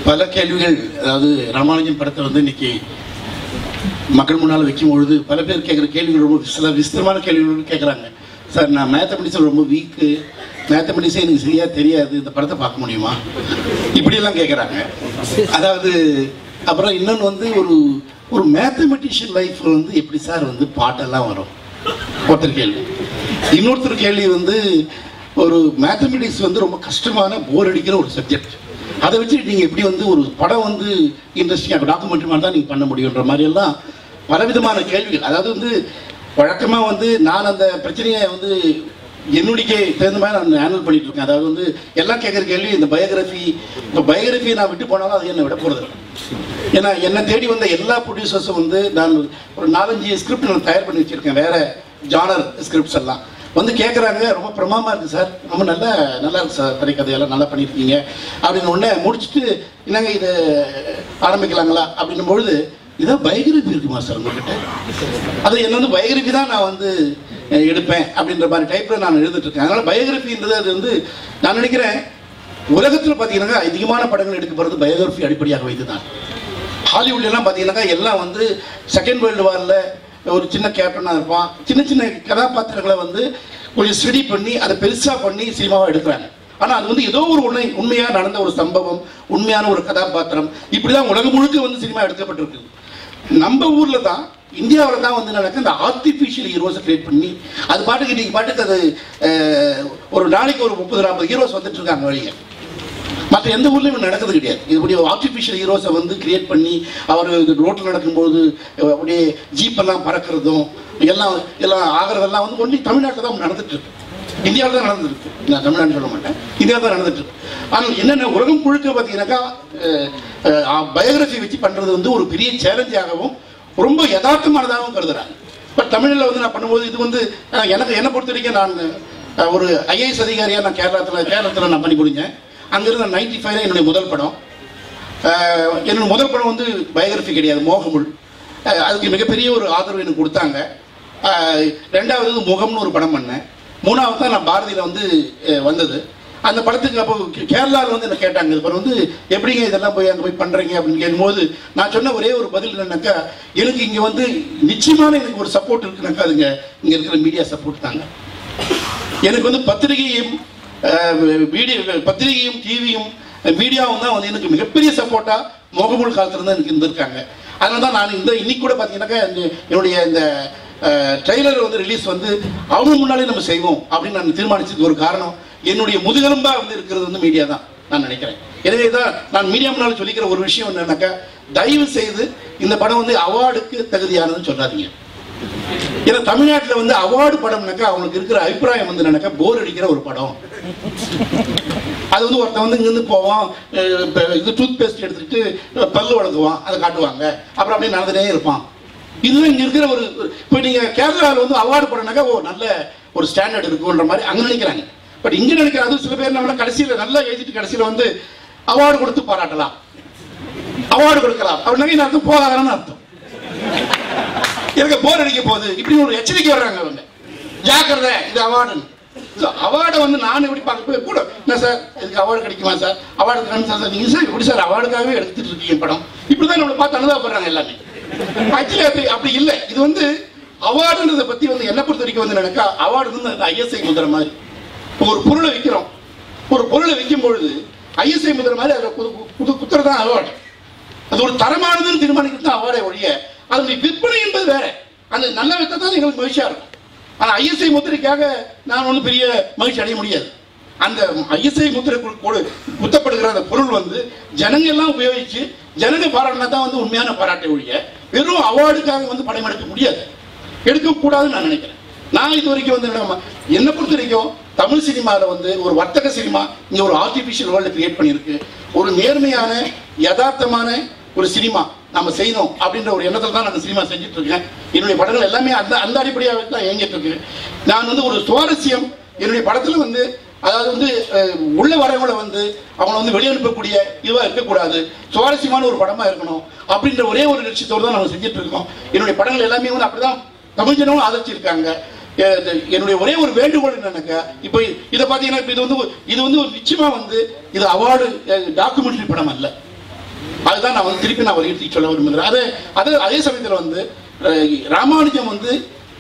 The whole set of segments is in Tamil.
பல கேள்விகள் அதாவது ராமானுஜன் படத்தை வந்து இன்னைக்கு மக்கள் முன்னால் வைக்கும் பொழுது பல பேர் கேட்குற கேள்விகள் ரொம்ப சில விஸ்தரமான கேள்விகள் கேட்குறாங்க சார் நான் மேத்தமெட்டிக்ஸில் ரொம்ப வீக்கு மேத்தமெட்டிக்ஸே எனக்கு சரியாக தெரியாது இந்த படத்தை பார்க்க முடியுமா இப்படியெல்லாம் கேட்குறாங்க அதாவது அப்புறம் இன்னொன்று வந்து ஒரு ஒரு மேத்தமெட்டிஷியன் லைஃப்பில் வந்து எப்படி சார் வந்து பாட்டெல்லாம் வரும் ஒருத்தர் கேள்வி இன்னொருத்தர் கேள்வி வந்து ஒரு மேத்தமெட்டிக்ஸ் வந்து ரொம்ப கஷ்டமான போர் அடிக்கிற ஒரு சப்ஜெக்ட் அதை வச்சு நீங்கள் எப்படி வந்து ஒரு படம் வந்து இன்ட்ரெஸ்டிங்காக டாக்குமெண்ட்ரி மாதிரி தான் நீங்கள் பண்ண முடியுன்ற மாதிரி எல்லாம் பலவிதமான கேள்விகள் அதாவது வந்து வழக்கமாக வந்து நான் அந்த பிரச்சனையை வந்து என்னுடைய தகுந்த மாதிரி நான் ஹேண்டில் பண்ணிட்டு இருக்கேன் அதாவது வந்து எல்லாம் கேட்குற கேள்வி இந்த பயோகிராஃபி இப்போ பயோகிராஃபியை நான் விட்டு போனாலும் அது என்னை விட போகிறது ஏன்னா என்னை தேடி வந்த எல்லா ப்ரொடியூசர்ஸும் வந்து நான் ஒரு நாலஞ்சு ஸ்கிரிப்ட் நான் தயார் பண்ணி வச்சுருக்கேன் வேற ஜானர் ஸ்கிரிப்ட்ஸ் எல்லாம் வந்து கேட்குறாங்க ரொம்ப பிரமாமா இருக்குது சார் ரொம்ப நல்லா நல்லா இருக்கு சார் திரைக்கதையெல்லாம் நல்லா பண்ணியிருக்கீங்க அப்படின்னு உடனே முடிச்சுட்டு என்னங்க இதை ஆரம்பிக்கலாங்களா அப்படின்னும் பொழுது இதான் பயோகிராஃபி இருக்குமா சார் உங்ககிட்ட அது என்ன வந்து பயோகிராஃபி தான் நான் வந்து அஹ், எடுப்பேன் அப்படின்ற மாதிரி டைப்பில் நான் எழுதிட்டு இருக்கேன் அதனால் பயோகிராஃபின்றது அது வந்து நான் நினைக்கிறேன் உலகத்தில் பார்த்தீங்கன்னா அதிகமான படங்கள் எடுக்கப்படுறது பயோகிராஃபி அடிப்படையாக வைத்து தான் ஹாலிவுட்லாம் பார்த்தீங்கன்னாக்கா எல்லாம் வந்து செகண்ட் வேர்ல்டு வாரில் ஒரு சின்ன கேப்டனாக இருப்பான் சின்ன சின்ன கதாபாத்திரங்களை வந்து கொஞ்சம் ஸ்டடி பண்ணி அதை பெருசாக பண்ணி சினிமாவாக எடுக்கிறாங்க ஆனால் அது வந்து ஏதோ ஒரு உண்மை உண்மையாக நடந்த ஒரு சம்பவம் உண்மையான ஒரு கதாபாத்திரம் இப்படி தான் உலகம் முழுக்க வந்து சினிமா எடுக்கப்பட்டிருக்கு நம்ம ஊரில் தான் இந்தியாவில் தான் வந்து நடக்க இந்த ஆர்டிஃபிஷியல் ஹீரோஸை கிரியேட் பண்ணி அது பாட்டுக்கு இன்னைக்கு பாட்டுக்கு அது அஹ், ஒரு நாளைக்கு ஒரு முப்பது நாற்பது ஹீரோஸ் வந்துட்டு இருக்காங்க வழியை மற்ற எந்த ஊர்லயும் நடக்கிறது கிடையாது இப்படி ஆர்டிஃபிஷியல் ஹீரோஸை வந்து கிரியேட் பண்ணி அவர் ரோட்டில் நடக்கும்போது அஹ், அப்படியே ஜீப்பெல்லாம் பறக்கிறதும் எல்லாம் எல்லாம் ஆகிறதெல்லாம் வந்து ஒன்லி தமிழ்நாட்டில் தான் நடந்துட்டு இருக்கு இந்தியாவில் தான் நடந்துருக்கு நான் தமிழ்நாடு சொல்ல மாட்டேன் இந்தியாவில் தான் நடந்துட்டு இருக்கு ஆனால் என்னென்ன உலகம் முழுக்க பார்த்தீங்கன்னாக்கா பயோகிராஃபி வச்சு பண்ணுறது வந்து ஒரு பெரிய சேலஞ்சாகவும் ரொம்ப யதார்த்தமானதாகவும் கருதுறாங்க பட் தமிழில் வந்து நான் பண்ணும்போது இது வந்து அஹ், எனக்கு என்னை பொறுத்த வரைக்கும் நான் அஹ், ஒரு ஐஏஎஸ் அதிகாரியாக நான் கேரளத்தில் கேரளத்தில் நான் பண்ணி முடிஞ்சேன் அங்கிருந்து நைன்டி ஃபைவ்ல என்னுடைய முதல் படம் அஹ், என்னோட முதல் படம் வந்து பயோகிராஃபி கிடையாது மோகமுள் அஹ், அதுக்கு மிகப்பெரிய ஒரு ஆதரவு எனக்கு கொடுத்தாங்க அஹ், ரெண்டாவது வந்து முகம்னு ஒரு படம் பண்ணேன் மூணாவது தான் நான் பாரதியில் வந்து அஹ், வந்தது அந்த படத்துக்கு அப்போ கேரளாவில் வந்து என்ன கேட்டாங்க இது வந்து எப்படிங்க இதெல்லாம் போய் அங்கே போய் பண்ணுறீங்க அப்படின்னு கேட்கும்போது நான் சொன்ன ஒரே ஒரு பதில் என்னன்னாக்கா எனக்கு இங்கே வந்து நிச்சயமான எனக்கு ஒரு சப்போர்ட் இருக்குனாக்கா அதுங்க இங்கே இருக்கிற மீடியா சப்போர்ட் தாங்க எனக்கு வந்து பத்திரிகையும் அஹ், வீடியோ பத்திரிகையும் டிவியும் மீடியாவும் தான் வந்து எனக்கு மிகப்பெரிய சப்போர்ட்டாக முகமூல் காலத்துல தான் எனக்கு இருந்திருக்காங்க அதனால தான் நான் இந்த இன்னைக்கு கூட பார்த்தீங்கன்னாக்கா இந்த- என்னுடைய இந்த ட்ரெய்லர் வந்து ரிலீஸ் வந்து அவங்க முன்னாலே நம்ம செய்வோம் அப்படின்னு நான் தீர்மானிச்சதுக்கு ஒரு காரணம் என்னுடைய முதுகெலும்பா வந்து இருக்கிறது வந்து மீடியா தான் நான் நினைக்கிறேன் எனவே தான் நான் மீடியா முன்னால் சொல்லிக்கிற ஒரு விஷயம் என்னன்னாக்கா தயவு செய்து இந்த படம் வந்து அவார்டுக்கு தகுதியானதுன்னு சொல்லாதீங்க ஏன்னா தமிழ்நாட்டில் வந்து அவார்டு படம்னாக்கா அவங்களுக்கு இருக்கிற அபிப்பிராயம் வந்து என்னன்னாக்கா போர் அடிக்கிற ஒரு படம் அது வந்து ஒருத்தன் வந்து இங்கிருந்து போவான் அஹ் இப்ப இது டூத் பேஸ்ட் எடுத்துக்கிட்டு அஹ் பல்லு வளர்க்குவான் அதை காட்டுவாங்க அப்புறம் அப்படியே நடந்துட்டே இருப்பான் இதுதான் இங்க இருக்கிற ஒரு ஒரு- இப்போ நீங்க கேரளாவில் வந்து அவார்டு படம்னாக்கா ஓ நல்ல ஒரு ஸ்டாண்டர்ட் இருக்குன்ற மாதிரி அங்க நினைக்கிறாங்க பட் இங்க நினைக்கிற அது சில பேர் என்ன கடைசியில் நல்லா எழுதிட்டு கடைசியில் வந்து அவார்டு கொடுத்து பாராட்டலாம் அவார்டு கொடுக்கலாம் அப்படின்னாக்க அர்த்தம் போகாதான்னு அர்த்தம் எனக்கு போர் அடிக்க போகுது இப்படி ஒரு எச்சரிக்கை வர்றாங்க அவங்க ஜாக்கிரதை இது அவார்டுன்னு அவார்டை வந்து நான் எப்படி பார்க்க போய் கூட என்ன சார் இதுக்கு அவார்டு கிடைக்குமா சார் அவார்டு கிடைக்கும் சார் நீங்கள் சார் எப்படி சார் அவார்டுக்காகவே எடுத்துட்டு இருக்கீங்க படம் இப்படி தான் நம்மளை பார்த்து அனுதாபப்படுறாங்க எல்லாமே ஆக்சுவலி அப்படி அப்படி இல்லை இது வந்து அவார்டுன்றதை பற்றி வந்து என்ன பொறுத்த வரைக்கும் வந்து நினைக்கா அவார்டு வந்து ஐஎஸ்ஐ முதிர மாதிரி ஒரு பொருளை விற்கிறோம் ஒரு பொருளை விற்கும் பொழுது ஐஎஸ்ஐ முதிர மாதிரி அதில் புது புது குத்துறது தான் அவார்டு அது ஒரு தரமானதுன்னு தீர்மானிக்கிறது தான் அவார்டை ஒழிய அதனுடைய விற்பனை என்பது வேற அந்த நல்ல வித்தை தான் எங்களுக்கு மகிழ்ச்சியா இருக்கும் ஆனால் ஐஎஸ்ஐ முத்திரைக்காக நான் ஒன்றும் பெரிய மகிழ்ச்சி அடைய முடியாது அந்த ஐஎஸ்ஐ முத்திரை கு- கொடு- குத்தப்படுகிற அந்த பொருள் வந்து ஜனங்க எல்லாம் உபயோகிச்சு ஜனங்க பாராட்டினா தான் வந்து உண்மையான பாராட்டை ஒழிய வெறும் அவார்டுக்காக வந்து படம் எடுக்க முடியாது எடுக்கக்கூடாதுன்னு நான் நினைக்கிறேன் நான் இது வரைக்கும் வந்து நம்ம என்னை பொறுத்த வரைக்கும் தமிழ் சினிமாவில் வந்து ஒரு வர்த்தக சினிமா இங்கே ஒரு ஆர்டிஃபிஷியல் வேர்ல்டு கிரியேட் பண்ணியிருக்கு ஒரு நேர்மையான யதார்த்தமான ஒரு சினிமா நம்ம செய்யணும் அப்படின்ற ஒரு எண்ணத்தில் தான் நான் சினிமா செஞ்சுட்டு இருக்கேன் என்னுடைய படங்கள் எல்லாமே அந்த அந்த அடிப்படையாக தான் இயங்கிட்டு இருக்கு நான் வந்து ஒரு சுவாரஸ்யம் என்னுடைய படத்தில் வந்து அதாவது வந்து அஹ், உள்ள வரவங்களை வந்து அவங்கள வந்து வெளியனுப்பக்கூடிய இதுவாக இருக்கக்கூடாது சுவாரஸ்யமான ஒரு படமாக இருக்கணும் அப்படின்ற ஒரே ஒரு லட்சியத்தோடு தான் நம்ம செஞ்சுட்டு இருக்கோம் என்னுடைய படங்கள் எல்லாமே வந்து அப்படிதான் தமிழ் ஜனமும் ஆதரிச்சிருக்காங்க எ- இது- என்னுடைய ஒரே ஒரு வேண்டுகோள் என்னன்னாக்கா இப்போ இதை பார்த்தீங்கன்னா இப்போ இது வந்து ஒரு- இது வந்து ஒரு நிச்சயமா வந்து இது அவார்டு டாக்குமெண்ட்ரி படம் அல்ல அதுதான் நான் வந்து திருப்பி நான் வலியுறுத்தி சொல்ல விரும்புகிறேன் அது அது அதே சமயத்தில் வந்து அஹ், ராமானுஜம் வந்து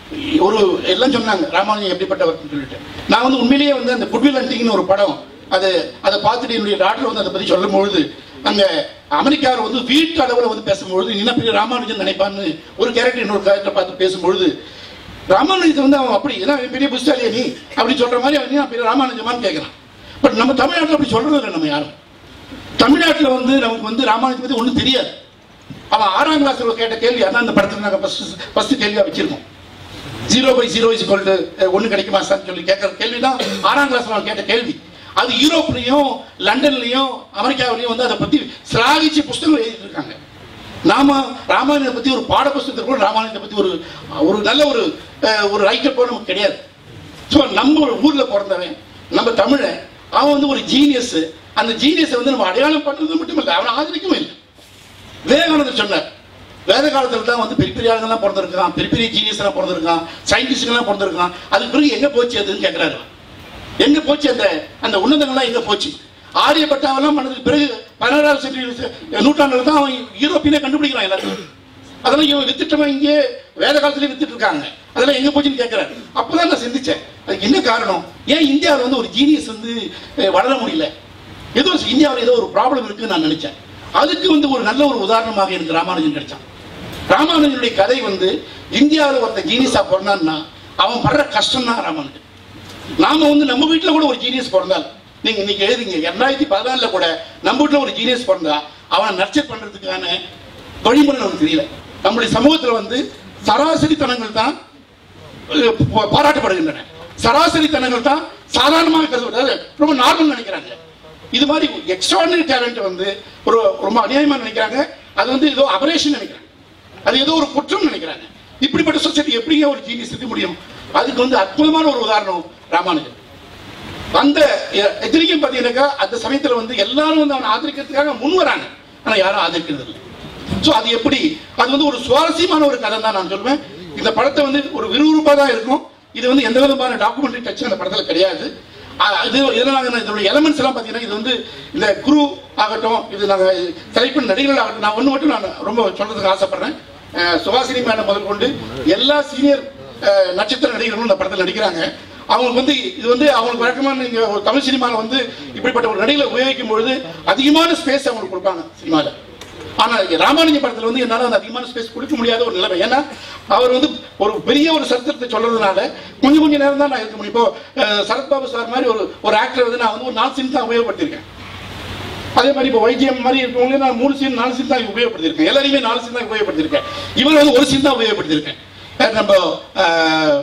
ஒரு எல்லாம் சொன்னாங்க ராமானுஜம் எப்படிப்பட்டவர்னு சொல்லிட்டு நான் வந்து உண்மையிலேயே வந்து அந்த குட்வில் ஹண்டிங்னு ஒரு படம் அது அதை பார்த்துட்டு என்னுடைய டாக்டர் வந்து அதை பற்றி சொல்லும் பொழுது அங்கே அமெரிக்காவில் வந்து வீட்டு அளவில் வந்து பேசும்பொழுது என்ன பெரிய ராமானுஜன் நினைப்பான்னு ஒரு கேரக்டர் இன்னொரு கேரக்டர் பார்த்து பேசும்பொழுது ராமானுஜத்தை வந்து அவன் அப்படி ஏன்னா அவன் பெரிய புஸ்தாலியா நீ அப்படின்னு சொல்ற மாதிரி அவன் நான் பெரிய ராமானுஜமான்னு கேட்குறான் பட் நம்ம தமிழ்நாட்டில் அப்படி சொல்றது இல்லை நம்ம யாரும் தமிழ்நாட்டில் வந்து நமக்கு வந்து ராமானுஜத்தை பற்றி ஒன்றும் தெரியாது அவன் ஆறாம் கிளாஸ்ல கேட்ட கேள்வி அதான் இந்த படத்தில் நாங்கள் ஃபர்ஸ்ட் ஃபர்ஸ்ட் கேள்வியாக வச்சிருக்கோம் zero by zero is gold ஒன்று கிடைக்குமா சார் சொல்லி கேட்குற கேள்வி தான் ஆறாம் கிளாஸ்ல அவன் கேட்ட கேள்வி அது யூரோப்லையும் லண்டன்லையும் அமெரிக்காவிலையும் வந்து அதை பற்றி சிலாகிச்சு புஸ்தகங்கள் எழுதிட்டு இருக்காங்க நாம ராமாயணத்தை பற்றி ஒரு பாட புஸ்தகத்தில் கூட ராமாயணத்தை பற்றி ஒரு ஒரு நல்ல ஒரு அஹ், ஒரு ரைட்டர் போல நமக்கு கிடையாது ஸோ நம்ம ஒரு ஊரில் பிறந்தவன் நம்ம தமிழன் அவன் வந்து ஒரு ஜீனியஸ் அந்த ஜீனியஸை வந்து நம்ம அடையாளம் பண்ணுறது மட்டும் இல்லை அவனை ஆதரிக்கவும் இல்லை விவேகானந்தர் சொன்னார் வேத காலத்தில் தான் வந்து பெரிய பெரிய ஆளுங்கெல்லாம் பிறந்திருக்கான் பெரிய பெரிய ஜீனியஸ்லாம் பிறந்திருக்கான் சயின்டிஸ்ட்லாம் பிறந்திருக்கான் அதுக்கு பிறகு எங்கே போச்சு அதுன்னு கேட்குறாரு எங்கே போச்சு அந்த அந்த உன்னதங்கள்லாம் எங்கே போச்சு ஆரியப்பட்டாவெல்லாம் பண்ணதுக்கு பிறகு பதினாறாவது சென்ச்சுரி நூற்றாண்டுல தான் அவன் யூரோப்பியனே கண்டுபிடிக்கிறான் எல்லாத்தையும் அதெல்லாம் இவன் வித்துட்டவன் இங்கே வேத காலத்துலேயே வித்துட்டு இருக்காங்க அதெல்லாம் எங்கே போச்சுன்னு கேட்குறாரு அப்பதான் நான் சிந்திச்சேன் அதுக்கு என்ன காரணம் ஏன் இந்தியாவில் வந்து ஒரு ஜீனியஸ் வந்து அஹ், வளர முடியல ஏதோ இந்தியாவில் ஏதோ ஒரு ப்ராப்ளம் இருக்குன்னு நான் நினைச்சேன் அதுக்கு வந்து ஒரு நல்ல ஒரு உதாரணமாக எனக்கு ராமானுஜன் கிடைச்சான் ராமானுஜனுடைய கதை வந்து இந்தியாவில் ஒருத்தன் ஜீனியஸா பிறந்தான்னா அவன் படுற கஷ்டம் தான் ராமானுஜன் நாம வந்து நம்ம வீட்டில் கூட ஒரு ஜீனியஸ் பிறந்தால் நீங்க இன்னைக்கு எழுதிங்க ரெண்டாயிரத்தி பதினாலில் கூட நம்ம வீட்டில் ஒரு ஜீனியஸ் பிறந்தா அவனை நர்ச்சர் பண்றதுக்கான வழிமுறை நமக்கு தெரியல நம்முடைய சமூகத்தில் வந்து சராசரித்தனங்கள் தான் அஹ், பா- பாராட்டப்படுகின்றன சராசரித்தனங்கள் தான் சாதாரணமாக கருதப்படுது ரொம்ப நார்மல் நினைக்கிறாங்க இது மாதிரி எக்ஸ்ட்ராடனரி டேலண்ட் வந்து ஒரு ரொம்ப அநியாயமா நினைக்கிறாங்க அது வந்து ஏதோ அபரேஷன் நினைக்கிறாங்க அது ஏதோ ஒரு குற்றம் நினைக்கிறாங்க இப்படிப்பட்ட சொசைட்டி எப்படிங்க ஒரு ஜீனியஸ் இருக்க முடியும் அதுக்கு வந்து அற்புதமான ஒரு உதாரணம் ராமானுஜன் அந்த எ- இத்தனைக்கும் பார்த்தீங்கன்னாக்கா அந்த சமயத்தில் வந்து எல்லாரும் வந்து அவனை ஆதரிக்கிறதுக்காக முன் வராங்க ஆனால் யாரும் ஆதரிக்கிறது இல்லை ஸோ அது எப்படி அது வந்து ஒரு சுவாரஸ்யமான ஒரு கதை தான் நான் சொல்வேன் இந்த படத்தை வந்து ஒரு விறுவிறுப்பாக தான் இருக்கும் இது வந்து எந்த விதமான டாக்குமெண்ட்ரி டச் அந்த படத்தில் கிடையாது அ- இது இதெல்லாம் நாங்கள் இதோட எலமெண்ட்ஸ் எல்லாம் பார்த்தீங்கன்னா இது வந்து இந்த குரு ஆகட்டும் இது நாங்கள் செலக்ட் பண்ண நடிகர்கள் ஆகட்டும் நான் ஒன்று மட்டும் நான் ரொம்ப சொல்றதுக்கு ஆசைப்படுறேன் அஹ் சுஹாசினி மேடம் முதல் கொண்டு எல்லா சீனியர் நட்சத்திர நடிகர்களும் இந்த படத்தில் நடிக்கிறாங்க அவங்களுக்கு வந்து இது வந்து அவங்களுக்கு வழக்கமான நீங்க ஒரு தமிழ் சினிமாவில் வந்து இப்படிப்பட்ட ஒரு நடிகளை உபயோகிக்கும் பொழுது அதிகமான ஸ்பேஸ் அவங்களுக்கு கொடுப்பாங்க சினிமாவில் ஆனா ராமானுஜ படத்துல வந்து என்னால அந்த அதிகமான ஸ்பேஸ் கொடுக்க முடியாத ஒரு நிலைமை ஏன்னா அவர் வந்து ஒரு பெரிய ஒரு சரித்திரத்தை சொல்றதுனால கொஞ்சம் கொஞ்சம் நேரம் தான் நான் இருக்க முடியும் இப்போ அஹ், சரத்பாபு சார் மாதிரி ஒரு ஒரு ஆக்டர் வந்து நான் வந்து ஒரு நாலு சீன் தான் உபயோகப்படுத்தியிருக்கேன் அதே மாதிரி இப்போ வைத்தியம் மாதிரி இருக்கவங்க நான் மூணு சீன் நாலு சீன் தான் உபயோகப்படுத்தியிருக்கேன் எல்லாரையுமே நாலு சீன் தான் உபயோகப்படுத்தியிருக்கேன் இவர் வந்து ஒரு சீன் தான் உபயோகப்படுத்தியிருக்கேன் அஹ், நம்ம அஹ்,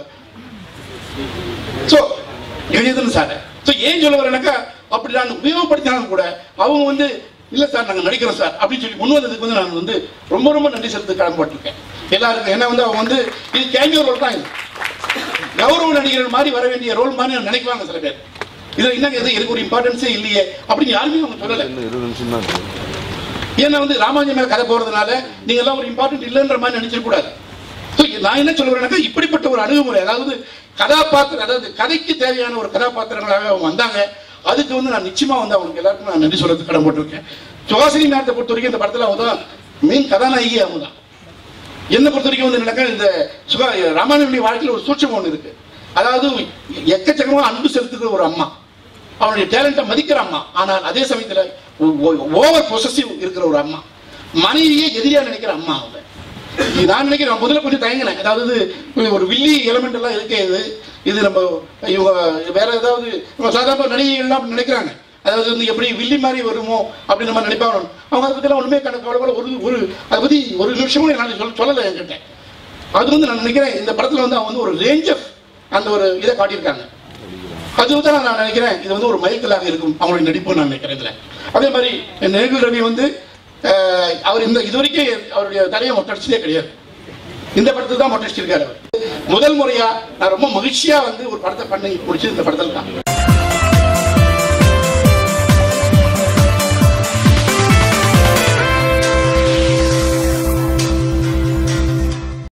ஸோ கஜேந்திரன் சார் ஸோ ஏன் சொல்ல வரேனாக்கா அப்படி நான் உபயோகப்படுத்தினாலும் கூட அவங்க வந்து இல்லை சார் நாங்கள் நடிக்கிறோம் சார் அப்படின்னு சொல்லி முன் வந்ததுக்கு வந்து நான் வந்து ரொம்ப ரொம்ப நன்றி செலுத்த கடமைப்பட்டிருக்கேன் எல்லாருக்கும் ஏன்னா வந்து அவங்க வந்து இது கேமியோ ரோல் தான் இது கௌரவ நடிகர்கள் மாதிரி வர வேண்டிய ரோல் மாதிரி நினைக்குவாங்க சில பேர் இதுல என்னங்க இது எனக்கு ஒரு இம்பார்ட்டன்ஸே இல்லையே அப்படின்னு யாருமே அவங்க சொல்லலை இன்னும் இருபது நிமிஷம் தான் இருக்கு. ஏன்னா வந்து ராமானுஜன் மேல கதை போறதுனால நீங்க எல்லாம் ஒரு இம்பார்ட்டன்ட் இல்லைன்ற மாதிரி நினைச்சிடக்கூடாது ஸோ நான் என்ன சொல்ல வரேன்னாக்கா இப்படிப்பட்ட ஒரு அணுகுமுறை அதாவது கதாபாத்திரம் அதாவது கதைக்கு தேவையான ஒரு கதாபாத்திரங்களாக அவங்க வந்தாங்க அதுக்கு வந்து நான் நிச்சயமா வந்து அவங்களுக்கு எல்லாருக்கும் நான் நன்றி சொல்றதுக்கு கடன் போட்டிருக்கேன் சுஹாசினி மேடத்தை பொறுத்த வரைக்கும் இந்த படத்துல அவங்க தான் மெயின் கதாநாயகி அவங்க தான் என்னை பொறுத்த வரைக்கும் வந்து என்னக்கா இந்த சுகா ராமானுடைய வாழ்க்கையில் ஒரு சூட்சம் ஒன்று இருக்கு அதாவது எக்கச்சக்கமாக அன்பு செலுத்துகிற ஒரு அம்மா அவனுடைய டேலண்ட்டை மதிக்கிற அம்மா ஆனால் அதே சமயத்தில் ஓவர் பொசசிவ் இருக்கிற ஒரு அம்மா மனைவியே எதிரியா நினைக்கிற அம்மா அவங்க இது நான் நினைக்கிறேன் நான் முதல்ல கொஞ்சம் தயங்கினேன் அதாவது ஒரு வில்லி எலமெண்ட் எல்லாம் இருக்கே இது இது நம்ம இவங்க வேற ஏதாவது இவங்க சாதாரண நடிகைகள்லாம் அப்படி நினைக்கிறாங்க அதாவது வந்து எப்படி வில்லி மாதிரி வருமோ அப்படின்னு நம்ம நினைப்பாங்க அவங்க அதை பற்றிலாம் ஒன்றுமே கணக்கு கவலை ஒரு ஒரு அதை பற்றி ஒரு நிமிஷமும் என்னால் சொல்ல சொல்லலை என்கிட்ட அது வந்து நான் நினைக்கிறேன் இந்த படத்தில் வந்து அவங்க வந்து ஒரு ரேஞ்ச் ஆஃப் அந்த ஒரு இதை காட்டியிருக்காங்க அதுதான் நான் நினைக்கிறேன் இது வந்து ஒரு மைல்கல்லாக இருக்கும் அவங்களுடைய நடிப்பு நான் நினைக்கிறேன் இதுல அதே மாதிரி நேகுல் ரவி வந்து அஹ், அவர் இந்த இது வரைக்கும் அவருடைய தலையை மொட்டடிச்சதே கிடையாது இந்த படத்தை தான் மொட்டடிச்சிருக்காரு அவர் முதல் முறையா நான் ரொம்ப மகிழ்ச்சியா வந்து ஒரு படத்தை பண்ணி முடிச்சது இந்த படத்தில் தான்